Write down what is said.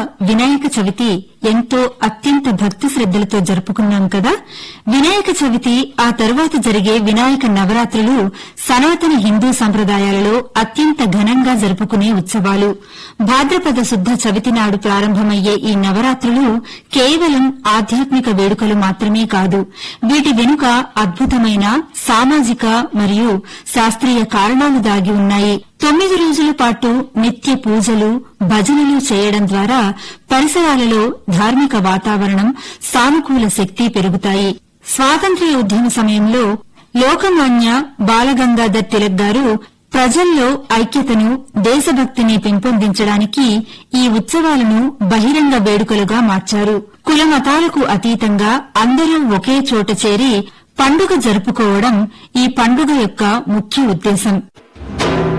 వినాయక చవితి ఎంతో అత్యంత భక్తి శ్రద్దలతో జరుపుకున్నాం కదా వినాయక చవితి ఆ తరువాత జరిగే వినాయక నవరాత్రులు సనాతన హిందూ సంప్రదాయాలలో అత్యంత ఘనంగా జరుపుకునే ఉత్సవాలు భాద్రపద శుద్ధ చవితి నాడు ప్రారంభమయ్యే ఈ నవరాత్రులు కేవలం ఆధ్యాత్మిక వేడుకలు మాత్రమే కాదు వీటి వెనుక అద్భుతమైన సామాజిక మరియు శాస్త్రీయ కారణాలు దాగి ఉన్నాయి తొమ్మిది రోజుల పాటు నిత్య పూజలు భజనలు చేయడం ద్వారా పరిసరాలలో ధార్మిక వాతావరణం సానుకూల శక్తి పెరుగుతాయి స్వాతంత్ర్య ఉద్యమ సమయంలో లోకమాన్య బాలగంగాధర్ తిలక్ గారు ప్రజల్లో ఐక్యతను దేశభక్తిని పెంపొందించడానికి ఈ ఉత్సవాలను బహిరంగ వేడుకలుగా మార్చారు కుల మతాలకు అతీతంగా అందరూ ఒకే చోట చేరి పండుగ జరుపుకోవడం ఈ పండుగ యొక్క ముఖ్య ఉద్దేశం